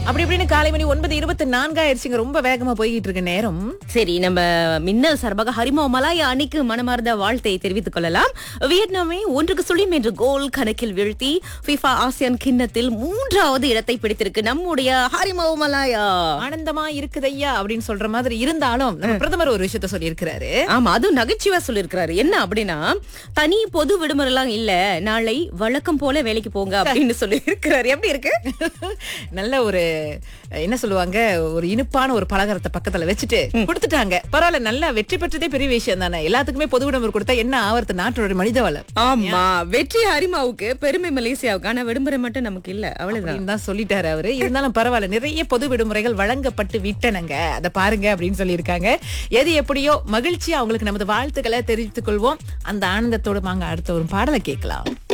அப்படி இப்படின்னு காலை மணி ஒன்பது இருபத்தி நான்காயிருச்சுங்க ரொம்ப வேகமா போய்கிட்டு இருக்க நேரம் சரி நம்ம மின்னல் சார்பாக ஹரிமோ மலாயா அணிக்கு மனமார்ந்த வாழ்த்தை தெரிவித்துக் கொள்ளலாம் வியட்நாமை ஒன்றுக்கு சுழியம் என்ற கோல் கணக்கில் வீழ்த்தி FIFA ஆசியான் கிண்ணத்தில் மூன்றாவது இடத்தை பிடித்திருக்கு நம்முடைய ஹரிமோ மலாயா ஆனந்தமா இருக்குதையா அப்படின்னு சொல்ற மாதிரி இருந்தாலும் நம்ம பிரதமர் ஒரு விஷயத்த சொல்லி இருக்கிறாரு ஆமா அதுவும் நகைச்சுவா சொல்லிருக்கிறாரு என்ன அப்படின்னா தனி பொது விடுமுறை எல்லாம் இல்ல நாளை வழக்கம் போல வேலைக்கு போங்க அப்படின்னு சொல்லி இருக்கிறாரு எப்படி இருக்கு நல்ல ஒரு என்ன சொல்லுவாங்க ஒரு இனிப்பான ஒரு பலகாரத்தை பக்கத்துல வச்சுட்டு கொடுத்துட்டாங்க பரவாயில்ல நல்லா வெற்றி பெற்றதே பெரிய விஷயம் தானே எல்லாத்துக்குமே பொது விடுமுறை கொடுத்தா என்ன ஆவறது நாட்டோட மனித வளம் ஆமா வெற்றி ஹரிமாவுக்கு பெருமை மலேசியாவுக்கு ஆனா விடுமுறை மட்டும் நமக்கு இல்ல அவ்வளவுதான் அப்படின்னு தான் சொல்லிட்டாரு அவரு இருந்தாலும் பரவாயில்ல நிறைய பொது விடுமுறைகள் வழங்கப்பட்டு விட்டனங்க அதை பாருங்க அப்படின்னு சொல்லியிருக்காங்க எது எப்படியோ மகிழ்ச்சி அவங்களுக்கு நமது வாழ்த்துக்களை தெரிவித்துக் கொள்வோம் அந்த ஆனந்தத்தோடு வாங்க அடுத்த ஒரு பாடலை கேட்கலாம்